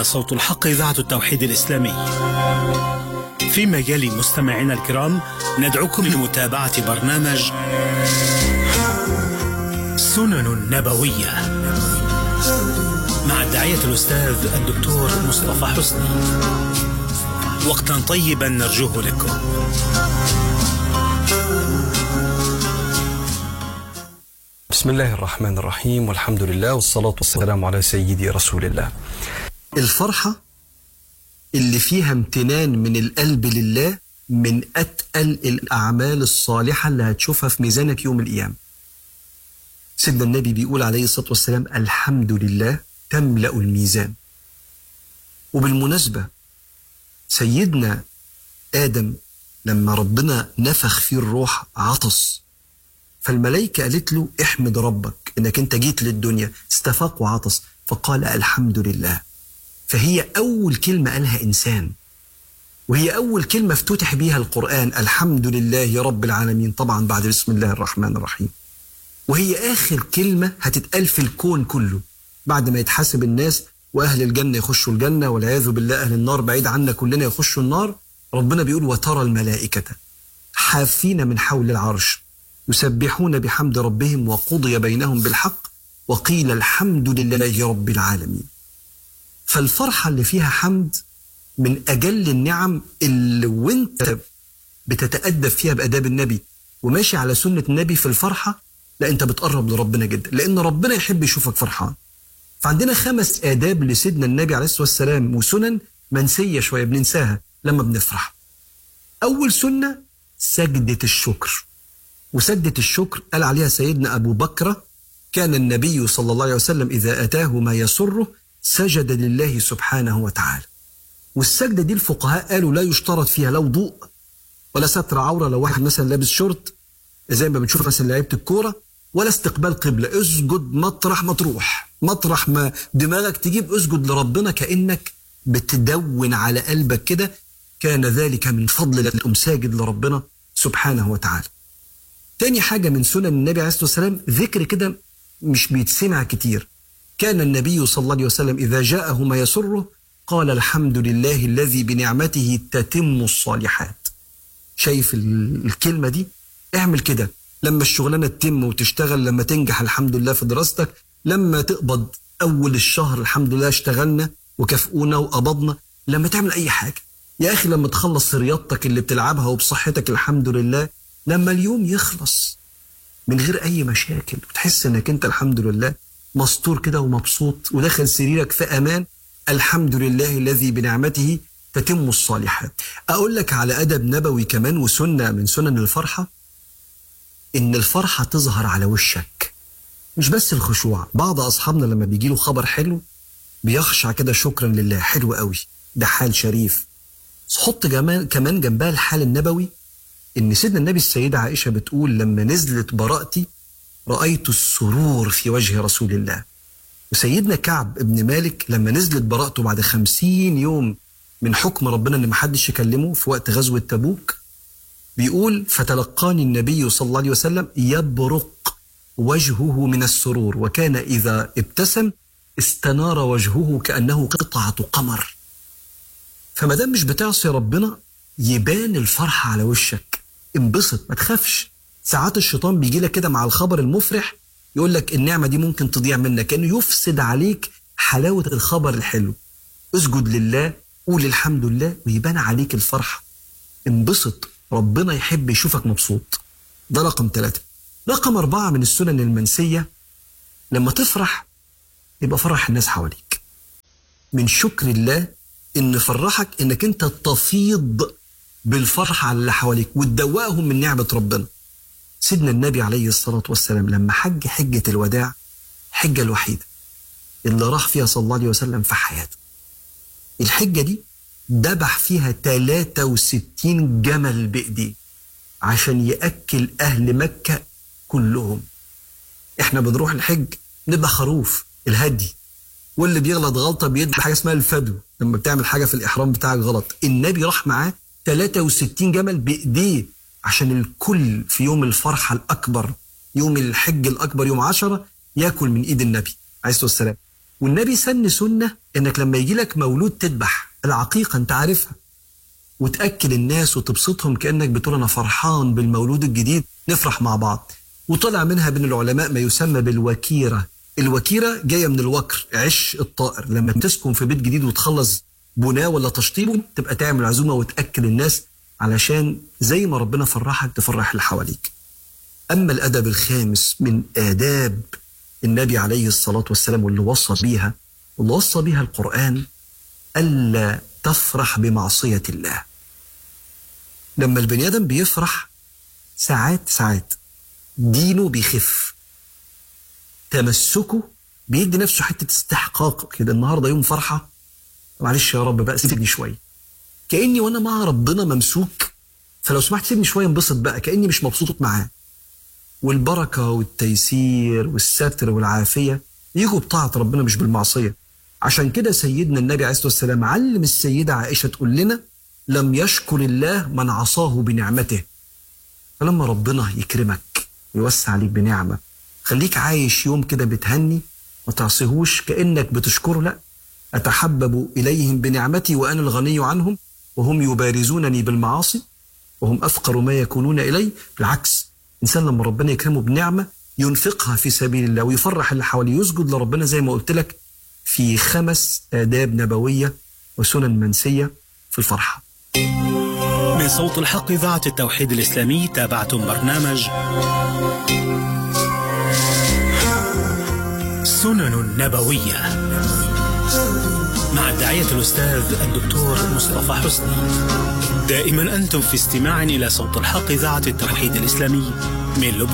صوت الحق إذاعة التوحيد الإسلامي في مجال مستمعينا الكرام ندعوكم لمتابعة برنامج سنن نبوية مع الداعية الأستاذ الدكتور مصطفى حسني وقتا طيبا نرجوه لكم بسم الله الرحمن الرحيم والحمد لله والصلاة والسلام على سيدي رسول الله الفرحة اللي فيها امتنان من القلب لله من أتقل الأعمال الصالحة اللي هتشوفها في ميزانك يوم القيامة سيدنا النبي بيقول عليه الصلاة والسلام الحمد لله تملأ الميزان وبالمناسبة سيدنا آدم لما ربنا نفخ فيه الروح عطس فالملائكة قالت له احمد ربك انك انت جيت للدنيا استفاق وعطس فقال الحمد لله فهي أول كلمة قالها إنسان وهي أول كلمة افتتح بيها القرآن الحمد لله رب العالمين طبعا بعد بسم الله الرحمن الرحيم وهي آخر كلمة هتتقال في الكون كله بعد ما يتحاسب الناس وأهل الجنة يخشوا الجنة والعياذ بالله أهل النار بعيد عنا كلنا يخشوا النار ربنا بيقول وترى الملائكة حافين من حول العرش يسبحون بحمد ربهم وقضي بينهم بالحق وقيل الحمد لله رب العالمين فالفرحة اللي فيها حمد من أجل النعم اللي وانت بتتأدب فيها بأداب النبي وماشي على سنة النبي في الفرحة لا انت بتقرب لربنا جدا لأن ربنا يحب يشوفك فرحان فعندنا خمس آداب لسيدنا النبي عليه الصلاة والسلام وسنن منسية شوية بننساها لما بنفرح أول سنة سجدة الشكر وسجدة الشكر قال عليها سيدنا أبو بكر كان النبي صلى الله عليه وسلم إذا أتاه ما يسره سجد لله سبحانه وتعالى والسجدة دي الفقهاء قالوا لا يشترط فيها لا وضوء ولا ستر عورة لو واحد مثلا لابس شورت زي ما بنشوف مثلا لعيبة الكورة ولا استقبال قبلة اسجد مطرح ما تروح مطرح ما دماغك تجيب اسجد لربنا كأنك بتدون على قلبك كده كان ذلك من فضل لأن ساجد لربنا سبحانه وتعالى تاني حاجة من سنن النبي عليه الصلاة والسلام ذكر كده مش بيتسمع كتير كان النبي صلى الله عليه وسلم إذا جاءه ما يسره قال الحمد لله الذي بنعمته تتم الصالحات شايف الكلمة دي اعمل كده لما الشغلانة تتم وتشتغل لما تنجح الحمد لله في دراستك لما تقبض أول الشهر الحمد لله اشتغلنا وكافئونا وقبضنا لما تعمل أي حاجة يا أخي لما تخلص رياضتك اللي بتلعبها وبصحتك الحمد لله لما اليوم يخلص من غير أي مشاكل وتحس إنك أنت الحمد لله مستور كده ومبسوط وداخل سريرك في امان الحمد لله الذي بنعمته تتم الصالحات اقول لك على ادب نبوي كمان وسنه من سنن الفرحه ان الفرحه تظهر على وشك مش بس الخشوع بعض اصحابنا لما بيجي له خبر حلو بيخشع كده شكرا لله حلو قوي ده حال شريف حط كمان كمان جنبها الحال النبوي ان سيدنا النبي السيده عائشه بتقول لما نزلت براءتي رأيت السرور في وجه رسول الله وسيدنا كعب ابن مالك لما نزلت براءته بعد خمسين يوم من حكم ربنا ان محدش يكلمه في وقت غزوة تبوك بيقول فتلقاني النبي صلى الله عليه وسلم يبرق وجهه من السرور وكان إذا ابتسم استنار وجهه كأنه قطعة قمر فما دام مش بتعصي ربنا يبان الفرحة على وشك انبسط ما تخافش ساعات الشيطان بيجي لك كده مع الخبر المفرح يقول لك النعمة دي ممكن تضيع منك كأنه يفسد عليك حلاوة الخبر الحلو اسجد لله قول الحمد لله ويبان عليك الفرحة انبسط ربنا يحب يشوفك مبسوط ده رقم ثلاثة رقم أربعة من السنن المنسية لما تفرح يبقى فرح الناس حواليك من شكر الله إن فرحك إنك أنت تفيض بالفرحة على اللي حواليك وتدوقهم من نعمة ربنا سيدنا النبي عليه الصلاة والسلام لما حج حجة الوداع حجة الوحيدة اللي راح فيها صلى الله عليه وسلم في حياته الحجة دي ذبح فيها 63 جمل بإيديه عشان يأكل أهل مكة كلهم احنا بنروح الحج نذبح خروف الهدي واللي بيغلط غلطة بيذبح حاجة اسمها الفدو لما بتعمل حاجة في الإحرام بتاعك غلط النبي راح معاه 63 جمل بإيديه عشان الكل في يوم الفرحة الأكبر يوم الحج الأكبر يوم عشرة ياكل من إيد النبي عليه الصلاة والسلام والنبي سن سنة انك لما يجي لك مولود تذبح العقيقة انت عارفها وتأكل الناس وتبسطهم كأنك بتقول أنا فرحان بالمولود الجديد نفرح مع بعض وطلع منها بين العلماء ما يسمى بالوكيرة الوكيرة جاية من الوكر عش الطائر لما تسكن في بيت جديد وتخلص بناه ولا تشطيبه تبقى تعمل عزومة وتأكل الناس علشان زي ما ربنا فرحك تفرح اللي حواليك أما الأدب الخامس من آداب النبي عليه الصلاة والسلام واللي وصى بيها واللي وصى بيها القرآن ألا تفرح بمعصية الله لما البني آدم بيفرح ساعات ساعات دينه بيخف تمسكه بيدي نفسه حتة استحقاق كده النهاردة يوم فرحة معلش يا رب بقى سيبني شوية كأني وأنا مع ربنا ممسوك فلو سمحت سيبني شوية انبسط بقى كأني مش مبسوط معاه والبركة والتيسير والستر والعافية يجوا بطاعة ربنا مش بالمعصية عشان كده سيدنا النبي عليه الصلاة والسلام علم السيدة عائشة تقول لنا لم يشكر الله من عصاه بنعمته فلما ربنا يكرمك ويوسع عليك بنعمة خليك عايش يوم كده بتهني ما تعصيهوش كأنك بتشكره لا أتحبب إليهم بنعمتي وأنا الغني عنهم وهم يبارزونني بالمعاصي وهم أفقر ما يكونون إلي بالعكس إنسان لما ربنا يكرمه بنعمة ينفقها في سبيل الله ويفرح اللي حواليه يسجد لربنا زي ما قلت لك في خمس آداب نبوية وسنن منسية في الفرحة من صوت الحق إذاعة التوحيد الإسلامي تابعتم برنامج سنن نبوية مع الداعية الأستاذ الدكتور مصطفى حسني دائما أنتم في استماع إلى صوت الحق إذاعة التوحيد الإسلامي من لبنان